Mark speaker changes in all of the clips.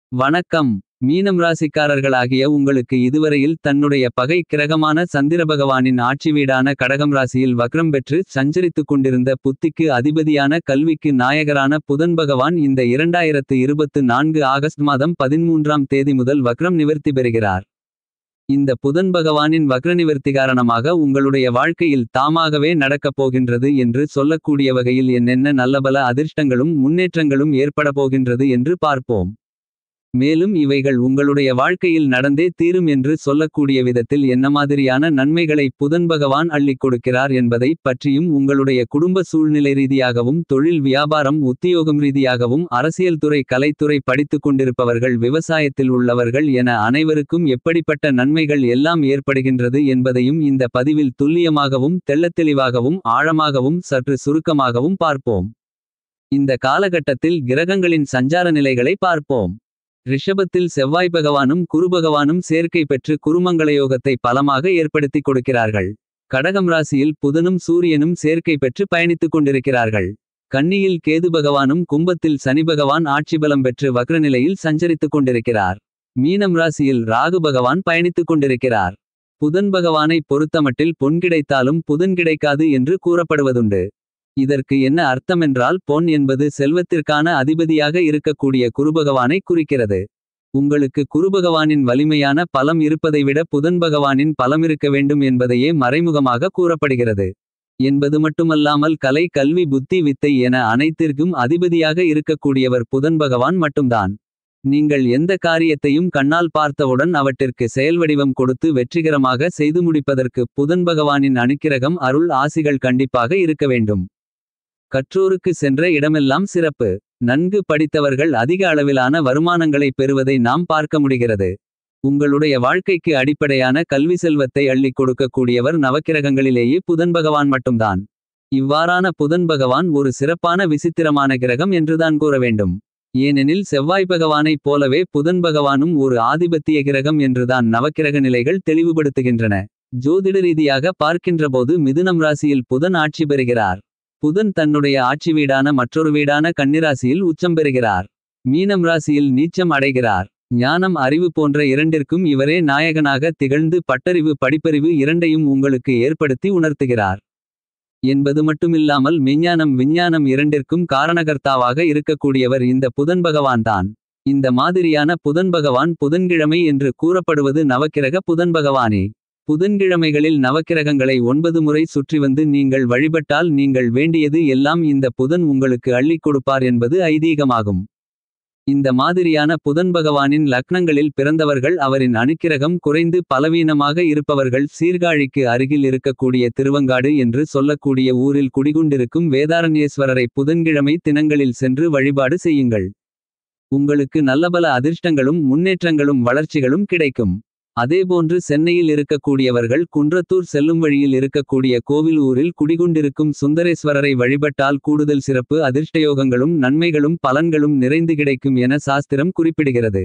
Speaker 1: வணக்கம் மீனம் ராசிக்காரர்களாகிய உங்களுக்கு இதுவரையில் தன்னுடைய பகை கிரகமான சந்திரபகவானின் ஆட்சி வீடான கடகம் ராசியில் வக்ரம் பெற்று சஞ்சரித்துக் கொண்டிருந்த புத்திக்கு அதிபதியான கல்விக்கு நாயகரான புதன் பகவான் இந்த இரண்டாயிரத்து இருபத்து நான்கு ஆகஸ்ட் மாதம் பதிமூன்றாம் தேதி முதல் வக்ரம் நிவர்த்தி பெறுகிறார் இந்த புதன் பகவானின் வக்ர நிவர்த்தி காரணமாக உங்களுடைய வாழ்க்கையில் தாமாகவே நடக்கப் போகின்றது என்று சொல்லக்கூடிய வகையில் என்னென்ன நல்லபல அதிர்ஷ்டங்களும் முன்னேற்றங்களும் ஏற்பட போகின்றது என்று பார்ப்போம் மேலும் இவைகள் உங்களுடைய வாழ்க்கையில் நடந்தே தீரும் என்று சொல்லக்கூடிய விதத்தில் என்ன மாதிரியான நன்மைகளை புதன் பகவான் அள்ளிக் கொடுக்கிறார் என்பதை பற்றியும் உங்களுடைய குடும்ப சூழ்நிலை ரீதியாகவும் தொழில் வியாபாரம் உத்தியோகம் ரீதியாகவும் அரசியல் துறை கலைத்துறை படித்துக் கொண்டிருப்பவர்கள் விவசாயத்தில் உள்ளவர்கள் என அனைவருக்கும் எப்படிப்பட்ட நன்மைகள் எல்லாம் ஏற்படுகின்றது என்பதையும் இந்த பதிவில் துல்லியமாகவும் தெள்ளத்தெளிவாகவும் ஆழமாகவும் சற்று சுருக்கமாகவும் பார்ப்போம் இந்த காலகட்டத்தில் கிரகங்களின் சஞ்சார நிலைகளை பார்ப்போம் ரிஷபத்தில் செவ்வாய் பகவானும் குருபகவானும் சேர்க்கை பெற்று குருமங்களயோகத்தை பலமாக ஏற்படுத்திக் கொடுக்கிறார்கள் கடகம் ராசியில் புதனும் சூரியனும் சேர்க்கை பெற்று பயணித்துக் கொண்டிருக்கிறார்கள் கன்னியில் கேது பகவானும் கும்பத்தில் சனி பகவான் ஆட்சி பலம் பெற்று வக்ரநிலையில் சஞ்சரித்துக் கொண்டிருக்கிறார் மீனம் ராசியில் ராகு பகவான் பயணித்துக் கொண்டிருக்கிறார் புதன் பகவானை பொறுத்தமட்டில் பொன் கிடைத்தாலும் புதன் கிடைக்காது என்று கூறப்படுவதுண்டு இதற்கு என்ன அர்த்தமென்றால் பொன் என்பது செல்வத்திற்கான அதிபதியாக இருக்கக்கூடிய குருபகவானை குறிக்கிறது உங்களுக்கு குருபகவானின் வலிமையான பலம் இருப்பதை விட புதன் பகவானின் பலம் இருக்க வேண்டும் என்பதையே மறைமுகமாக கூறப்படுகிறது என்பது மட்டுமல்லாமல் கலை கல்வி புத்தி வித்தை என அனைத்திற்கும் அதிபதியாக இருக்கக்கூடியவர் புதன் பகவான் மட்டும்தான் நீங்கள் எந்த காரியத்தையும் கண்ணால் பார்த்தவுடன் அவற்றிற்கு செயல்வடிவம் கொடுத்து வெற்றிகரமாக செய்து முடிப்பதற்கு புதன் பகவானின் அனுக்கிரகம் அருள் ஆசிகள் கண்டிப்பாக இருக்க வேண்டும் கற்றோருக்கு சென்ற இடமெல்லாம் சிறப்பு நன்கு படித்தவர்கள் அதிக அளவிலான வருமானங்களை பெறுவதை நாம் பார்க்க முடிகிறது உங்களுடைய வாழ்க்கைக்கு அடிப்படையான கல்வி செல்வத்தை அள்ளிக் கொடுக்கக்கூடியவர் நவக்கிரகங்களிலேயே புதன் பகவான் மட்டும்தான் இவ்வாறான புதன் பகவான் ஒரு சிறப்பான விசித்திரமான கிரகம் என்றுதான் கூற வேண்டும் ஏனெனில் செவ்வாய் பகவானைப் போலவே புதன் பகவானும் ஒரு ஆதிபத்திய கிரகம் என்றுதான் நவக்கிரக நிலைகள் தெளிவுபடுத்துகின்றன ஜோதிட ரீதியாக பார்க்கின்றபோது மிதுனம் ராசியில் புதன் ஆட்சி பெறுகிறார் புதன் தன்னுடைய ஆட்சி வீடான மற்றொரு வீடான கன்னிராசியில் உச்சம் பெறுகிறார் மீனம் ராசியில் நீச்சம் அடைகிறார் ஞானம் அறிவு போன்ற இரண்டிற்கும் இவரே நாயகனாக திகழ்ந்து பட்டறிவு படிப்பறிவு இரண்டையும் உங்களுக்கு ஏற்படுத்தி உணர்த்துகிறார் என்பது மட்டுமில்லாமல் மெஞ்ஞானம் விஞ்ஞானம் இரண்டிற்கும் காரணகர்த்தாவாக இருக்கக்கூடியவர் இந்த புதன் பகவான்தான் இந்த மாதிரியான புதன் பகவான் புதன்கிழமை என்று கூறப்படுவது நவக்கிரக புதன் பகவானே புதன்கிழமைகளில் நவக்கிரகங்களை ஒன்பது முறை சுற்றி வந்து நீங்கள் வழிபட்டால் நீங்கள் வேண்டியது எல்லாம் இந்த புதன் உங்களுக்கு அள்ளிக் கொடுப்பார் என்பது ஐதீகமாகும் இந்த மாதிரியான புதன் பகவானின் லக்னங்களில் பிறந்தவர்கள் அவரின் அணுக்கிரகம் குறைந்து பலவீனமாக இருப்பவர்கள் சீர்காழிக்கு அருகில் இருக்கக்கூடிய திருவங்காடு என்று சொல்லக்கூடிய ஊரில் குடிகுண்டிருக்கும் வேதாரண்யேஸ்வரரை புதன்கிழமை தினங்களில் சென்று வழிபாடு செய்யுங்கள் உங்களுக்கு நல்லபல அதிர்ஷ்டங்களும் முன்னேற்றங்களும் வளர்ச்சிகளும் கிடைக்கும் அதேபோன்று சென்னையில் இருக்கக்கூடியவர்கள் குன்றத்தூர் செல்லும் வழியில் இருக்கக்கூடிய கோவில் ஊரில் குடிகுண்டிருக்கும் சுந்தரேஸ்வரரை வழிபட்டால் கூடுதல் சிறப்பு அதிர்ஷ்டயோகங்களும் நன்மைகளும் பலன்களும் நிறைந்து கிடைக்கும் என சாஸ்திரம் குறிப்பிடுகிறது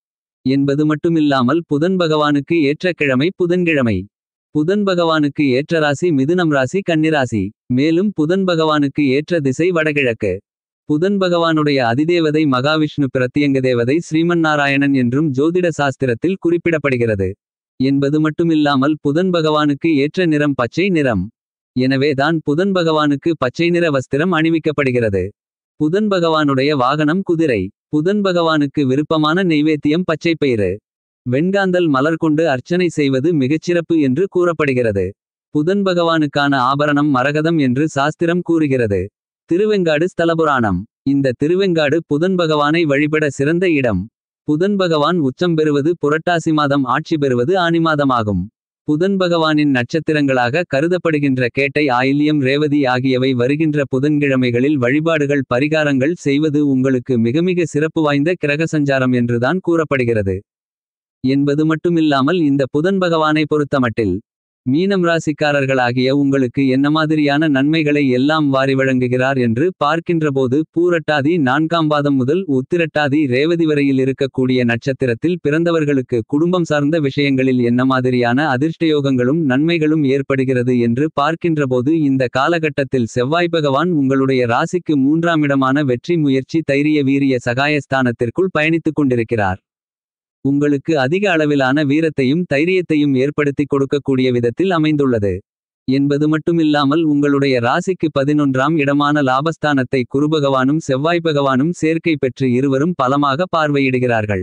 Speaker 1: என்பது மட்டுமில்லாமல் புதன் பகவானுக்கு ஏற்ற கிழமை புதன்கிழமை புதன் பகவானுக்கு ஏற்ற ராசி மிதுனம் ராசி கன்னிராசி மேலும் புதன் பகவானுக்கு ஏற்ற திசை வடகிழக்கு புதன் பகவானுடைய அதிதேவதை மகாவிஷ்ணு பிரத்தியங்க தேவதை ஸ்ரீமன் நாராயணன் என்றும் ஜோதிட சாஸ்திரத்தில் குறிப்பிடப்படுகிறது என்பது மட்டுமில்லாமல் புதன் பகவானுக்கு ஏற்ற நிறம் பச்சை நிறம் எனவே தான் புதன் பகவானுக்கு பச்சை நிற வஸ்திரம் அணிவிக்கப்படுகிறது புதன் பகவானுடைய வாகனம் குதிரை புதன் பகவானுக்கு விருப்பமான நெய்வேத்தியம் பச்சைப்பயிறு வெண்காந்தல் மலர் கொண்டு அர்ச்சனை செய்வது மிகச்சிறப்பு என்று கூறப்படுகிறது புதன் பகவானுக்கான ஆபரணம் மரகதம் என்று சாஸ்திரம் கூறுகிறது திருவெங்காடு ஸ்தலபுராணம் இந்த திருவெங்காடு புதன் பகவானை வழிபட சிறந்த இடம் புதன் பகவான் உச்சம் பெறுவது புரட்டாசி மாதம் ஆட்சி பெறுவது ஆனி மாதமாகும் புதன் பகவானின் நட்சத்திரங்களாக கருதப்படுகின்ற கேட்டை ஆயில்யம் ரேவதி ஆகியவை வருகின்ற புதன்கிழமைகளில் வழிபாடுகள் பரிகாரங்கள் செய்வது உங்களுக்கு மிகமிக சிறப்பு வாய்ந்த கிரக சஞ்சாரம் என்றுதான் கூறப்படுகிறது என்பது மட்டுமில்லாமல் இந்த புதன் பகவானை பொறுத்தமட்டில் மீனம் ராசிக்காரர்களாகிய உங்களுக்கு என்ன மாதிரியான நன்மைகளை எல்லாம் வாரி வழங்குகிறார் என்று பார்க்கின்றபோது பூரட்டாதி நான்காம் பாதம் முதல் உத்திரட்டாதி ரேவதி வரையில் இருக்கக்கூடிய நட்சத்திரத்தில் பிறந்தவர்களுக்கு குடும்பம் சார்ந்த விஷயங்களில் என்ன மாதிரியான அதிர்ஷ்டயோகங்களும் நன்மைகளும் ஏற்படுகிறது என்று பார்க்கின்றபோது இந்த காலகட்டத்தில் செவ்வாய் பகவான் உங்களுடைய ராசிக்கு மூன்றாம் இடமான வெற்றி முயற்சி தைரிய வீரிய சகாயஸ்தானத்திற்குள் பயணித்துக் கொண்டிருக்கிறார் உங்களுக்கு அதிக அளவிலான வீரத்தையும் தைரியத்தையும் ஏற்படுத்திக் கொடுக்கக்கூடிய விதத்தில் அமைந்துள்ளது என்பது மட்டுமில்லாமல் உங்களுடைய ராசிக்கு பதினொன்றாம் இடமான லாபஸ்தானத்தை குருபகவானும் செவ்வாய் பகவானும் சேர்க்கை பெற்று இருவரும் பலமாக பார்வையிடுகிறார்கள்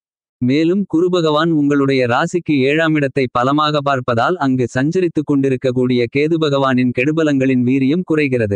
Speaker 1: மேலும் குருபகவான் உங்களுடைய ராசிக்கு ஏழாம் இடத்தை பலமாக பார்ப்பதால் அங்கு சஞ்சரித்துக் கொண்டிருக்கக்கூடிய கேது பகவானின் கெடுபலங்களின் வீரியம் குறைகிறது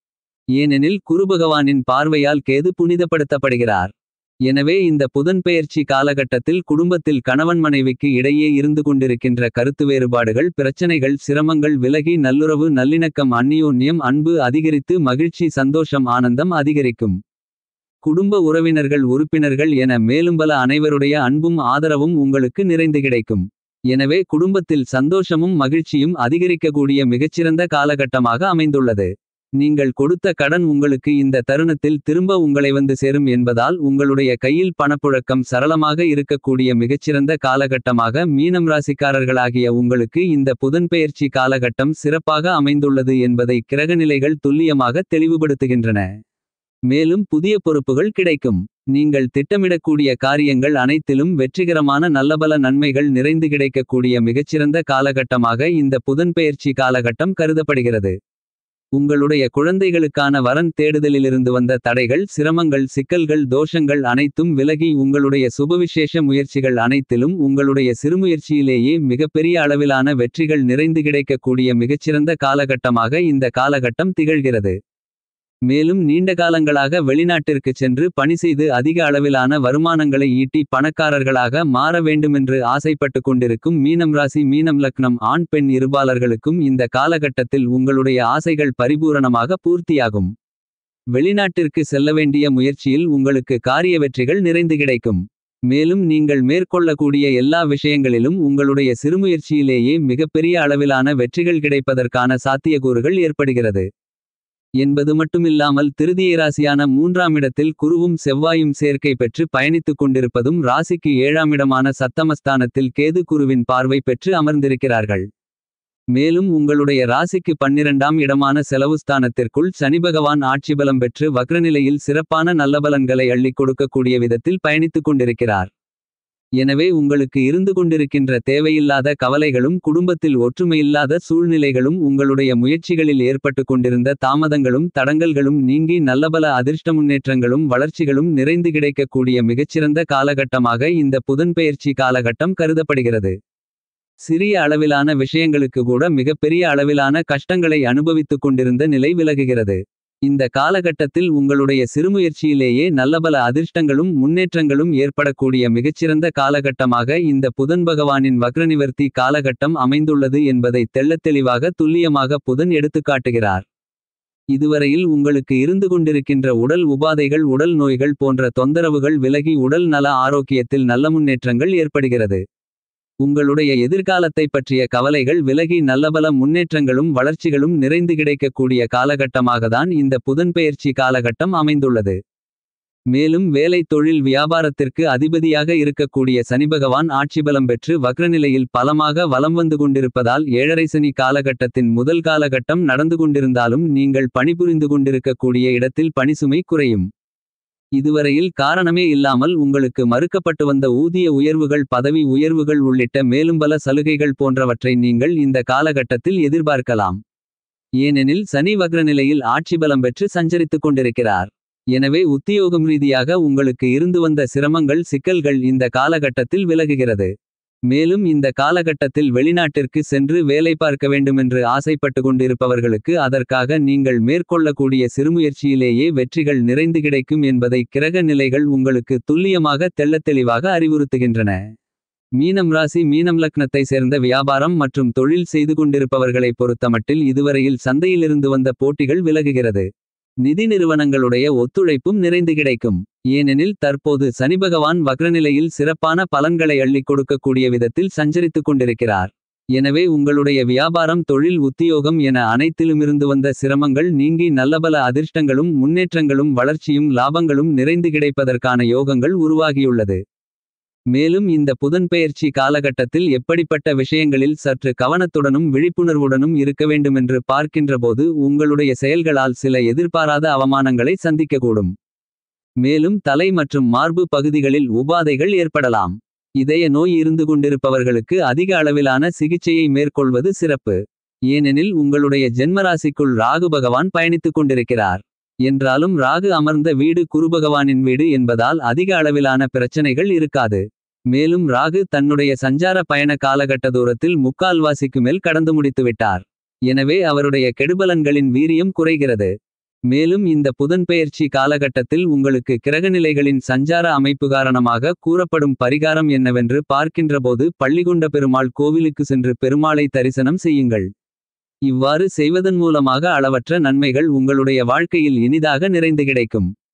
Speaker 1: ஏனெனில் குருபகவானின் பார்வையால் கேது புனிதப்படுத்தப்படுகிறார் எனவே இந்த புதன்பெயர்ச்சி காலகட்டத்தில் குடும்பத்தில் கணவன் மனைவிக்கு இடையே இருந்து கொண்டிருக்கின்ற கருத்து வேறுபாடுகள் பிரச்சனைகள் சிரமங்கள் விலகி நல்லுறவு நல்லிணக்கம் அந்நியோன்யம் அன்பு அதிகரித்து மகிழ்ச்சி சந்தோஷம் ஆனந்தம் அதிகரிக்கும் குடும்ப உறவினர்கள் உறுப்பினர்கள் என மேலும் பல அனைவருடைய அன்பும் ஆதரவும் உங்களுக்கு நிறைந்து கிடைக்கும் எனவே குடும்பத்தில் சந்தோஷமும் மகிழ்ச்சியும் அதிகரிக்கக்கூடிய மிகச்சிறந்த காலகட்டமாக அமைந்துள்ளது நீங்கள் கொடுத்த கடன் உங்களுக்கு இந்த தருணத்தில் திரும்ப உங்களை வந்து சேரும் என்பதால் உங்களுடைய கையில் பணப்புழக்கம் சரளமாக இருக்கக்கூடிய மிகச்சிறந்த காலகட்டமாக மீனம் ராசிக்காரர்களாகிய உங்களுக்கு இந்த புதன்பெயர்ச்சி காலகட்டம் சிறப்பாக அமைந்துள்ளது என்பதை கிரகநிலைகள் துல்லியமாக தெளிவுபடுத்துகின்றன மேலும் புதிய பொறுப்புகள் கிடைக்கும் நீங்கள் திட்டமிடக்கூடிய காரியங்கள் அனைத்திலும் வெற்றிகரமான நல்லபல நன்மைகள் நிறைந்து கிடைக்கக்கூடிய மிகச்சிறந்த காலகட்டமாக இந்த புதன்பெயர்ச்சி காலகட்டம் கருதப்படுகிறது உங்களுடைய குழந்தைகளுக்கான வரன் தேடுதலிலிருந்து வந்த தடைகள் சிரமங்கள் சிக்கல்கள் தோஷங்கள் அனைத்தும் விலகி உங்களுடைய சுபவிசேஷ முயற்சிகள் அனைத்திலும் உங்களுடைய சிறுமுயற்சியிலேயே மிகப்பெரிய அளவிலான வெற்றிகள் நிறைந்து கிடைக்கக்கூடிய மிகச்சிறந்த காலகட்டமாக இந்த காலகட்டம் திகழ்கிறது மேலும் நீண்ட காலங்களாக வெளிநாட்டிற்கு சென்று பணி செய்து அதிக அளவிலான வருமானங்களை ஈட்டி பணக்காரர்களாக மாற வேண்டுமென்று ஆசைப்பட்டு கொண்டிருக்கும் மீனம் ராசி மீனம் லக்னம் ஆண் பெண் இருபாலர்களுக்கும் இந்த காலகட்டத்தில் உங்களுடைய ஆசைகள் பரிபூரணமாக பூர்த்தியாகும் வெளிநாட்டிற்கு செல்ல வேண்டிய முயற்சியில் உங்களுக்கு காரிய வெற்றிகள் நிறைந்து கிடைக்கும் மேலும் நீங்கள் மேற்கொள்ளக்கூடிய எல்லா விஷயங்களிலும் உங்களுடைய சிறுமுயற்சியிலேயே மிகப்பெரிய அளவிலான வெற்றிகள் கிடைப்பதற்கான சாத்தியக்கூறுகள் ஏற்படுகிறது என்பது மட்டுமில்லாமல் திருதிய ராசியான மூன்றாம் இடத்தில் குருவும் செவ்வாயும் சேர்க்கை பெற்று பயணித்துக் கொண்டிருப்பதும் ராசிக்கு ஏழாம் இடமான சத்தமஸ்தானத்தில் கேது குருவின் பார்வை பெற்று அமர்ந்திருக்கிறார்கள் மேலும் உங்களுடைய ராசிக்கு பன்னிரண்டாம் இடமான செலவுஸ்தானத்திற்குள் சனிபகவான் ஆட்சிபலம் பெற்று வக்ரநிலையில் சிறப்பான நல்லபலன்களை அள்ளிக் கொடுக்கக்கூடிய விதத்தில் பயணித்துக் கொண்டிருக்கிறார் எனவே உங்களுக்கு இருந்து கொண்டிருக்கின்ற தேவையில்லாத கவலைகளும் குடும்பத்தில் ஒற்றுமையில்லாத சூழ்நிலைகளும் உங்களுடைய முயற்சிகளில் ஏற்பட்டு கொண்டிருந்த தாமதங்களும் தடங்கல்களும் நீங்கி நல்லபல அதிர்ஷ்ட முன்னேற்றங்களும் வளர்ச்சிகளும் நிறைந்து கிடைக்கக்கூடிய மிகச்சிறந்த காலகட்டமாக இந்த புதன்பெயர்ச்சி காலகட்டம் கருதப்படுகிறது சிறிய அளவிலான விஷயங்களுக்கு கூட மிகப்பெரிய அளவிலான கஷ்டங்களை அனுபவித்துக் கொண்டிருந்த நிலை விலகுகிறது இந்த காலகட்டத்தில் உங்களுடைய சிறுமுயற்சியிலேயே நல்லபல அதிர்ஷ்டங்களும் முன்னேற்றங்களும் ஏற்படக்கூடிய மிகச்சிறந்த காலகட்டமாக இந்த புதன் பகவானின் வக்ரநிவர்த்தி காலகட்டம் அமைந்துள்ளது என்பதை தெள்ளத் தெளிவாக துல்லியமாக புதன் எடுத்துக்காட்டுகிறார் இதுவரையில் உங்களுக்கு இருந்து கொண்டிருக்கின்ற உடல் உபாதைகள் உடல் நோய்கள் போன்ற தொந்தரவுகள் விலகி உடல் நல ஆரோக்கியத்தில் நல்ல முன்னேற்றங்கள் ஏற்படுகிறது உங்களுடைய எதிர்காலத்தை பற்றிய கவலைகள் விலகி நல்லபல முன்னேற்றங்களும் வளர்ச்சிகளும் நிறைந்து கிடைக்கக்கூடிய காலகட்டமாகத்தான் இந்த புதன்பெயர்ச்சி காலகட்டம் அமைந்துள்ளது மேலும் வேலை தொழில் வியாபாரத்திற்கு அதிபதியாக இருக்கக்கூடிய சனிபகவான் ஆட்சிபலம் பெற்று வக்ரநிலையில் பலமாக வலம் வந்து கொண்டிருப்பதால் ஏழரை சனி காலகட்டத்தின் முதல் காலகட்டம் நடந்து கொண்டிருந்தாலும் நீங்கள் பணிபுரிந்து கொண்டிருக்கக்கூடிய இடத்தில் பணிசுமை குறையும் இதுவரையில் காரணமே இல்லாமல் உங்களுக்கு மறுக்கப்பட்டு வந்த ஊதிய உயர்வுகள் பதவி உயர்வுகள் உள்ளிட்ட மேலும் பல சலுகைகள் போன்றவற்றை நீங்கள் இந்த காலகட்டத்தில் எதிர்பார்க்கலாம் ஏனெனில் சனி வக்ரநிலையில் ஆட்சி பலம் பெற்று சஞ்சரித்துக் கொண்டிருக்கிறார் எனவே உத்தியோகம் ரீதியாக உங்களுக்கு இருந்து வந்த சிரமங்கள் சிக்கல்கள் இந்த காலகட்டத்தில் விலகுகிறது மேலும் இந்த காலகட்டத்தில் வெளிநாட்டிற்கு சென்று வேலை பார்க்க வேண்டுமென்று ஆசைப்பட்டு கொண்டிருப்பவர்களுக்கு அதற்காக நீங்கள் மேற்கொள்ளக்கூடிய சிறுமுயற்சியிலேயே வெற்றிகள் நிறைந்து கிடைக்கும் என்பதை கிரக நிலைகள் உங்களுக்கு துல்லியமாக தெள்ளத் தெளிவாக அறிவுறுத்துகின்றன மீனம் ராசி மீனம் லக்னத்தை சேர்ந்த வியாபாரம் மற்றும் தொழில் செய்து கொண்டிருப்பவர்களை பொறுத்தமட்டில் இதுவரையில் சந்தையிலிருந்து வந்த போட்டிகள் விலகுகிறது நிதி நிறுவனங்களுடைய ஒத்துழைப்பும் நிறைந்து கிடைக்கும் ஏனெனில் தற்போது சனிபகவான் வக்ரநிலையில் சிறப்பான பலன்களை அள்ளிக் கொடுக்கக்கூடிய விதத்தில் சஞ்சரித்துக் கொண்டிருக்கிறார் எனவே உங்களுடைய வியாபாரம் தொழில் உத்தியோகம் என அனைத்திலுமிருந்து வந்த சிரமங்கள் நீங்கி நல்லபல அதிர்ஷ்டங்களும் முன்னேற்றங்களும் வளர்ச்சியும் லாபங்களும் நிறைந்து கிடைப்பதற்கான யோகங்கள் உருவாகியுள்ளது. மேலும் இந்த புதன்பெயர்ச்சி காலகட்டத்தில் எப்படிப்பட்ட விஷயங்களில் சற்று கவனத்துடனும் விழிப்புணர்வுடனும் இருக்க வேண்டுமென்று பார்க்கின்றபோது உங்களுடைய செயல்களால் சில எதிர்பாராத அவமானங்களை சந்திக்கக்கூடும். மேலும் தலை மற்றும் மார்பு பகுதிகளில் உபாதைகள் ஏற்படலாம். இதய நோய் இருந்து கொண்டிருப்பவர்களுக்கு அதிக அளவிலான சிகிச்சையை மேற்கொள்வது சிறப்பு. ஏனெனில் உங்களுடைய ஜென்மராசிக்குள் ராகு பகவான் பயணித்துக் கொண்டிருக்கிறார். என்றாலும் ராகு அமர்ந்த வீடு குருபகவானின் வீடு என்பதால் அதிக அளவிலான பிரச்சனைகள் இருக்காது. மேலும் ராகு தன்னுடைய சஞ்சார பயண காலகட்ட தூரத்தில் முக்கால்வாசிக்கு மேல் கடந்து முடித்துவிட்டார். எனவே அவருடைய கெடுபலன்களின் வீரியம் குறைகிறது. மேலும் இந்த புதன்பெயர்ச்சி காலகட்டத்தில் உங்களுக்கு கிரகநிலைகளின் சஞ்சார அமைப்பு காரணமாக கூறப்படும் பரிகாரம் என்னவென்று பார்க்கின்றபோது பள்ளிகொண்ட பெருமாள் கோவிலுக்கு சென்று பெருமாளை தரிசனம் செய்யுங்கள். இவ்வாறு செய்வதன் மூலமாக அளவற்ற நன்மைகள் உங்களுடைய வாழ்க்கையில் இனிதாக நிறைந்து கிடைக்கும்.